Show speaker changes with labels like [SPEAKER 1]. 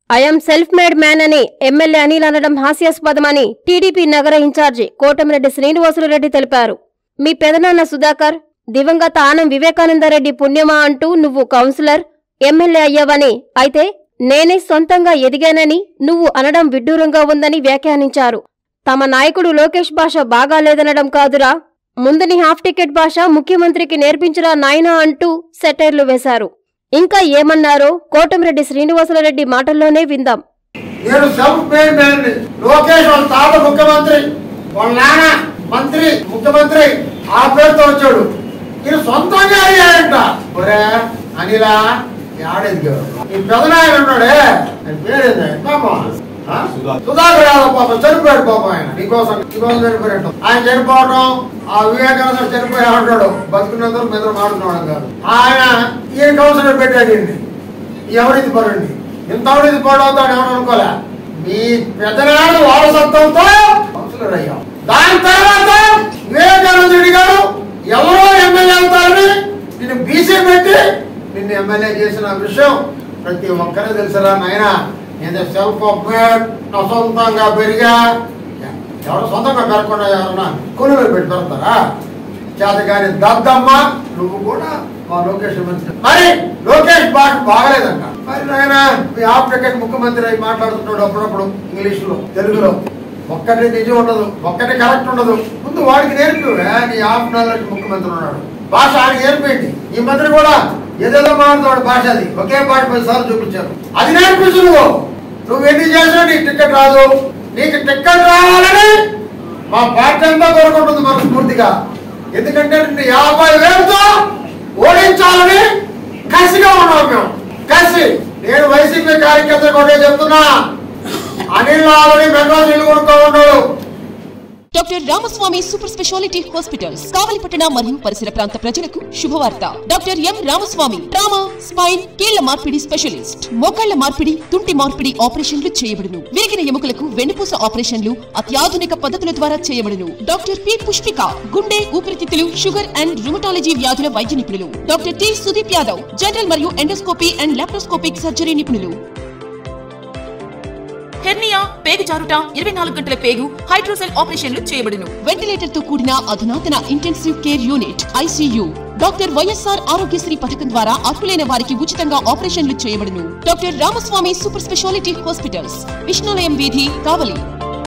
[SPEAKER 1] I'm self made man అని MLA Anil అనడం హాస్యాస్పదమని టీడీపీ నగర ఇన్ఛార్జి కోటమిరెడ్డి శ్రీనివాసులురెడ్డి తెలిపారు మీ పెదనాన్న సుధాకర్ దివంగత ఆనం వివేకానందరెడ్డి పుణ్యమా అంటూ నువ్వు కౌన్సిలర్ ఎమ్మెల్యే అయ్యావని అయితే నేనే సొంతంగా ఎదిగానని నువ్వు అనడం విడ్డూరంగా ఉందని వ్యాఖ్యానించారు తమ నాయకుడు లోకేష్ భాష బాగాలేదనడం కాదురా ముందు నీ హాఫ్ టికెట్ భాష ముఖ్యమంత్రికి నేర్పించరా నాయనా అంటూ సెటైర్లు వేశారు ఇంకా ఏమన్నారో కోటమిరెడ్డి శ్రీనివాసులరెడ్డి మాటల్లోనే విందాం
[SPEAKER 2] నేను సెల్ఫ్ మేడ్ మ్యాన్ ని. లోకేష్ వాళ్ళ తాత ముఖ్యమంత్రి వాళ్ళ నాన్న మంత్రి ముఖ్యమంత్రి ఆ పేరుతో వచ్చాడు ఈయన సొంతంగా అయ్యాడంట ఒరే అనిలా ఆడెదిగాడు ఈ పెదనాయన ఉన్నాడే ఆయన పేరేంది పాపం ఆ? సుధాకర్ యాదవ్ పాపం చనిపోయాడు పాపం ఆయన నీకోసం నీకోసం చనిపోయాడు ఆయన చనిపోవడం ఆ వివేకానంద చనిపోయా ఉంటాడు బతుకున్నందుకు మీద మాడుతున్నాడు కాదు ఆయన ఈయన కౌన్సిలర్ పెట్టాడు ఈయన్ని ఎవరిది పడండి ఇంత ఎవరిది పడవుతాడు ఎవరు అనుకోలే మీ పెద్దనాడు వారసత్వంతో కౌన్సిలర్ అయ్యాం దాని తర్వాత వివేకానంద రెడ్డి గారు ఎవరో ఎమ్మెల్యే అవుతారని నిన్ను బీసీ పెట్టి నిన్ను ఎమ్మెల్యే చేసిన విషయం ప్రతి ఒక్కరే తెలుసురా నాయన నేను సెల్ఫ్ అప్మేడ్ నా సొంతంగా పెరిగా ఎవరు సొంతంగా పెరగకుండా ఎవరన్నా కొనుగోలు పెట్టి పెడతారా చేతగాని దద్దమ్మ నువ్వు కూడా మా లోకేష్ మంత్రి మరి లోకేష్ భాష బాగలేదంట మరి నాయన మీ ఆఫ్ టికెట్ ముఖ్యమంత్రి అయి మాట్లాడుతున్నాడు అప్పుడప్పుడు ఇంగ్లీష్ లో తెలుగులో ఒక్కటి నిజం ఉండదు ఒక్కటి కరెక్ట్ ఉండదు ముందు వాడికి నేర్పివే నీ ఆఫ్ నాలెడ్జ్ ముఖ్యమంత్రి ఉన్నాడు భాష ఆయన నేర్పేయండి ఈ మంత్రి కూడా ఏదేదో మాట్లాడుతాడు భాష అది ఒకే భాష పది సార్లు చూపించారు అది నేర్పించు నువ్వు నువ్వు ఎన్ని చేసినా నీకు టికెట్ రాదు నీకు టికెట్ రావాలని మా పార్టీ అంతా కోరుకుంటుంది మనకు పూర్తిగా ఎందుకంటే నిన్ను యాభై వేలతో ఓడించాలని కసిగా ఉన్నాం మేము కసి నేను వైసీపీ కార్యకర్తలు ఒకటే చెప్తున్నా అనిల్ ఆల్రెడీ మెడ్రాస్ ఇల్లు కొనుక్కోమన్నాడు
[SPEAKER 3] doctor Ramaswamy super speciality hospitals కావలిపట్టణ మరియు పరిసర ప్రాంత ప్రజలకు శుభవార్త doctor M Ramaswamy trauma spine కీళ్ల మార్పిడి స్పెషలిస్ట్ మోకాళ్ల మార్పిడి తుంటి మార్పిడి ఆపరేషన్లు చేయబడును విరిగిన ఎముకలకు వెన్నుపూస ఆపరేషన్లు అత్యాధునిక పద్ధతుల ద్వారా చేయబడును డాక్టర్ పి పుష్పిక గుండె ఊపిరితిత్తులు షుగర్ అండ్ రుమటాలజీ వ్యాధుల వైద్య నిపుణులు doctor T Sudeep Yadav general మరియు ఎండోస్కోపీ అండ్ లాప్రోస్కోపిక్ సర్జరీ నిపుణులు హెర్నియా పేగు జారుట ఇరవై నాలుగు గంటల పేగు హైడ్రోసెల్ ఆపరేషన్లు చేయబడును వెంటిలేటర్ తో కూడిన అధునాతన intensive care unit ICU doctor YSR Aarogyasri పథకం ద్వారా అర్హులైన వారికి ఉచితంగా ఆపరేషన్లు చేయబడును doctor Ramaswamy super speciality hospitals Vishnulayam వీధి కావలి